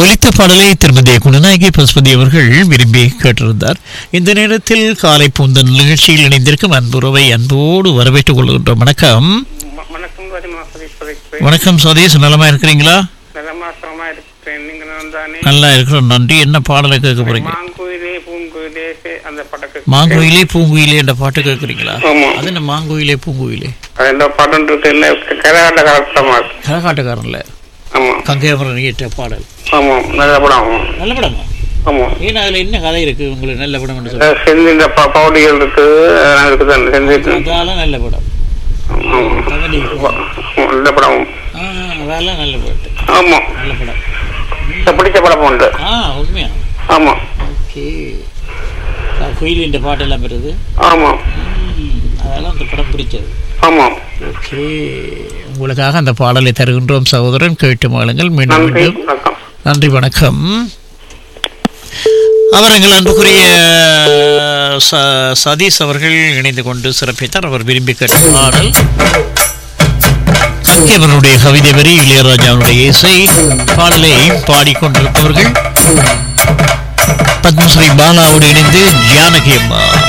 ஒலித்த பாடலை திருமதி குணநாயகி பசுபதி அவர்கள் விரும்பி கேட்டிருந்தார் இந்த நேரத்தில் காலை பூந்தன் நிகழ்ச்சியில் இணைந்திருக்கும் அன்புறவை அன்போடு வரவேற்றுக் கொள்கின்றோம் வணக்கம் வ- வணக்கம் கரிமா சதீஸ்வரி வணக்கம் சதீஷ் நலமா இருக்கிறீங்களா நலமா சுகமா இருக்கிறேன் நீங்க நலந்தானே நல்லா இருக்கிறோம் நன்றி என்ன பாடலை கேட்க போறீங்க மாங்குயிலே பூங்குயிலே சே- அந்த படக்கு மாங்குயிலே பூங்குயிலே என்ற பாட்டு கேட்குறீங்களா ஆமா அது என்ன மாங்குயிலே பூங்குயிலே அது என்ன படம் இருக்கு என்ன கரகாட்ட காலத்தமா இருக்கு கரகாட்டக்காரன்ல ஆமா கங்கையபுரம் இயற்ற பாடல் ஆமா நல்ல படம் நல்ல படமா ஆமா ஏன்னா அதுல என்ன கதை இருக்கு உங்களுக்கு நல்ல படம் என்று சொல்லி அஹ் செந்தி இந்த ப- பவுடிகள் இருக்கு அதெல்லாம் இருக்குது அந்த செந்தி அதெல்லாம் நல்ல படம் ஆமா. கபடி வ- நல்ல படம் ஆ, அதெல்லாம் நல்ல பாட்டு ஆமா நல்ல படம் எனக்கு பிடிச்ச படம் உண்டு ஆ உண்மையா ஆமா ஓகே குயில் இந்த பாட்டெல்லாம் பெறுது ஆமா ம், அதெல்லாம் அந்த படம் பிடிச்சது ஆமா ஓகே உங்களுக்காக அந்த பாடலை தருகின்றோம் சகோதரன் கேட்டு மாளுங்கள் மீண்டும் நன்றி மீண்டும் வணக்கம் நன்றி வணக்கம் அவர் எங்கள் அன்புக்குரிய ச- சதீஷ் அவர்கள் இணைந்து கொண்டு சிறப்பித்தார் அவர் விரும்பி கேட்ட பாடல் கங்கேவனுடைய கவிதை வரி இளையராஜாவுடைய இசை பாடலை பாடிக்கொண்டிருப்பவர்கள் பத்மஸ்ரீ பாலாவோடு இணைந்து ஜானகி அம்மா